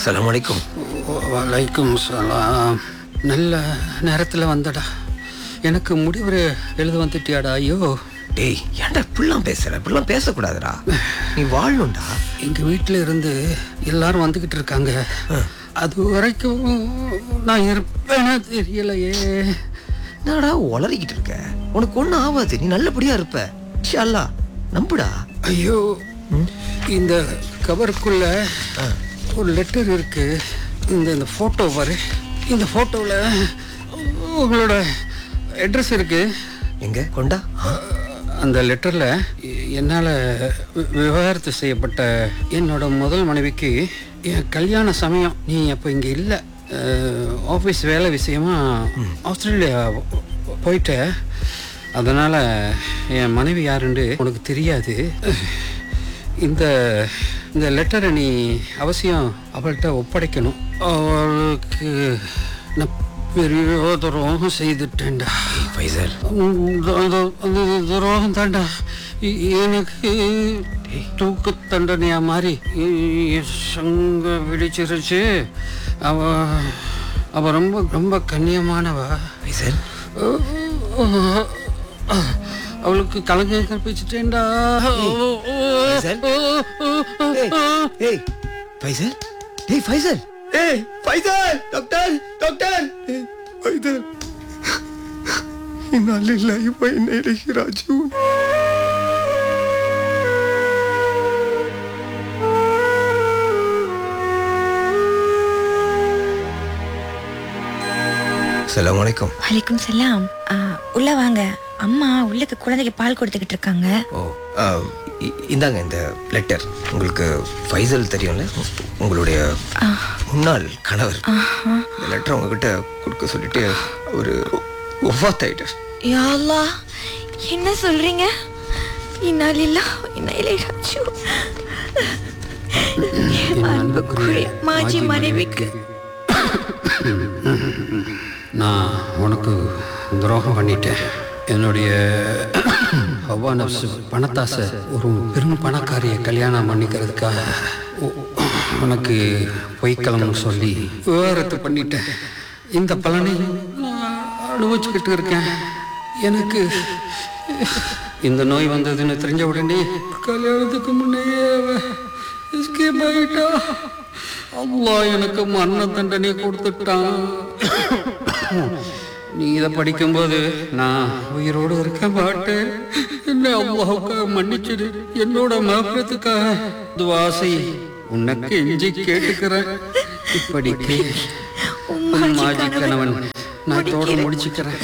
சலாம் வலைக்கும் வலைக்கும் சலாம் நல்ல நேரத்தில் வந்தடா எனக்கு முடிவு எழுத வந்துட்டியாடா ஐயோ டேய் ஏன்டா இப்படிலாம் பேசுற இப்படிலாம் பேசக்கூடாதுடா நீ வாழணும்டா எங்கள் வீட்டில் இருந்து எல்லாரும் வந்துக்கிட்டு இருக்காங்க அது வரைக்கும் நான் இருப்பேனா தெரியலையே என்னடா உளறிக்கிட்டு இருக்க உனக்கு ஒன்றும் ஆகாது நீ நல்லபடியா இருப்ப இன்ஷா அல்லாஹ் நம்புடா ஐயோ இந்த கவருக்குள்ள ஒரு லெட்டர் இருக்கு இந்த இந்த ஃபோட்டோ பாரு இந்த ஃபோட்டோவில் உங்களோட அட்ரஸ் இருக்கு எங்க கொண்டா அந்த லெட்டரில் என்னால் விவாகரத்து செய்யப்பட்ட என்னோட முதல் மனைவிக்கு என் கல்யாண சமயம் நீ அப்போ இங்கே இல்லை ஆஃபீஸ் வேலை விஷயமா ஆஸ்திரேலியா போயிட்ட அதனால் என் மனைவி யாருன்னு உனக்கு தெரியாது இந்த இந்த லெட்டரை நீ அவசியம் அவள்கிட்ட ஒப்படைக்கணும் அவளுக்கு நான் பெரிய துரோகம் செய்துட்டேன்டா ஃபைசல் அந்த- அந்த- அந்த துரோகம் தாண்டா எ- எனக்கு தூக்கு தண்டனையா மாதிரி எ- சங்க விழிச்சிருச்சு அவ அவ ரொம்ப ரொம்ப கண்ணியமானவ ஃபைசல் அவளுக்கு கலங்க கற்பிச்சிட்டேன்டா ஃபைசல் ஏய், ஏய் ஃபைசல் ஏய் ஃபைசல் ஏய் ஃபைசல் டாக்டர் டாக்டர் ஏய், ஃபைசல் இன்னா லில்லாஹி வ இன்னா இலைஹி ராஜிஊன் அஸ்ஸலாமு அலைக்கும் வலைக்கும் செல்லாம் உள்ள வாங்க அம்மா உள்ளக்கு குழந்தைக்கு பால் கொடுத்துக்கிட்டு இருக்காங்க ஓ ஆ, இ- இந்தாங்க இந்த லெட்டர் உங்களுக்கு ஃபைசல் தெரியும்ல உங்களுடைய முன்னாள் கணவர் இந்த லெட்டர் உங்ககிட்ட கொடுக்க சொல்லிட்டு ஒரு ஒவ்வாத் ஆயிட்டார் யா அல்லாஹ், என்ன சொல்றீங்க இன்னாலில்லா இன்னாயிலே ராஜு அன்புக்குரிய மாஜி மனைவிக்கு நான் உனக்கு துரோகம் பண்ணிட்டேன் என்னுடைய ஹவ்வா நப்சு பணத்தாசை ஒரு பெரும் பணக்காரியை கல்யாணம் பண்ணிக்கிறதுக்காக உ- உனக்கு பொய்க்கலம்னு சொல்லி விவகாரத்து பண்ணிட்டேன் இந்த பலனை நான் அனுபவிச்சுக்கிட்டு இருக்கேன் எனக்கு இந்த நோய் வந்ததுன்னு தெரிஞ்ச உடனே கல்யாணத்துக்கு முன்னையே எஸ்கேப் ஆகிட்டா அல்லாஹ் எனக்கு மரண தண்டனை கொடுத்துட்டான் நீ இதை படிக்கும்போது நான் உயிரோடு இருக்க மாட்டேன் என்னை அல்லாஹுக்காக மன்னிச்சிடு என்னோட மகத்துக்காக துவாசை உனக்கு எஞ்சி கேட்டுக்கிறேன் இப்படிக்கு உன் மாஜி கணவன் நான் இதோட முடிச்சுக்கிறேன்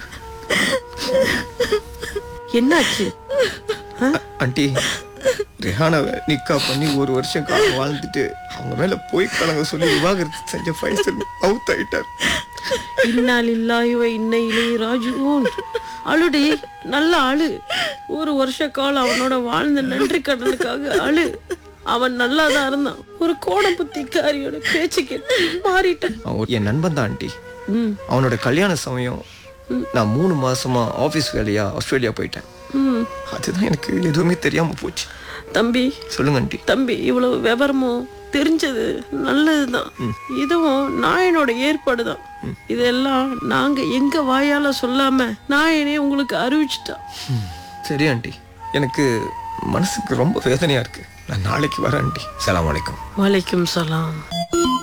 என்னாச்சு ஆண்டி ரெஹானாவை நிக்கா பண்ணி ஒரு வருஷம் காலம் வாழ்ந்துட்டு அவங்க மேல போய் கலங்க சொல்லி விவாகரத்து செஞ்ச ஃபைசல் அவுத் ஆயிட்டார் இன்னால் இல்லாயுவ இன்னையிலே ராஜுவும் அழுடி நல்ல அழு ஒரு வருஷ காலம் அவனோட வாழ்ந்த நன்றி கடனுக்காக அழு அவன் நல்லா தான் இருந்தான் ஒரு கோண புத்திக்காரியோட பேச்சு கேட்டு மாறிட்டான் அவன் என் நண்பன் தான் ஆண்டி ம் அவனோட கல்யாண சமயம் நான் மூணு மாசமா ஆபீஸ் வேலையா ஆஸ்திரேலியா போயிட்டேன் ம் அதுதான் எனக்கு எதுவுமே தெரியாம போச்சு தம்பி சொல்லுங்க ஆண்டி தம்பி இவ்வளவு விவரமும் தெரிஞ்சது நல்லதுதான் இதுவும் நாயனோட ஏற்பாடுதான் இதெல்லாம் நாங்க எங்க வாயால சொல்லாம நாயனே உங்களுக்கு அறிவிச்சிட்டா சரி ஆண்டி எனக்கு மனசுக்கு ரொம்ப வேதனையா இருக்கு நான் நாளைக்கு வரேன் ஆண்டி சலாம் வலைக்கும் வலைக்கும் சலாம்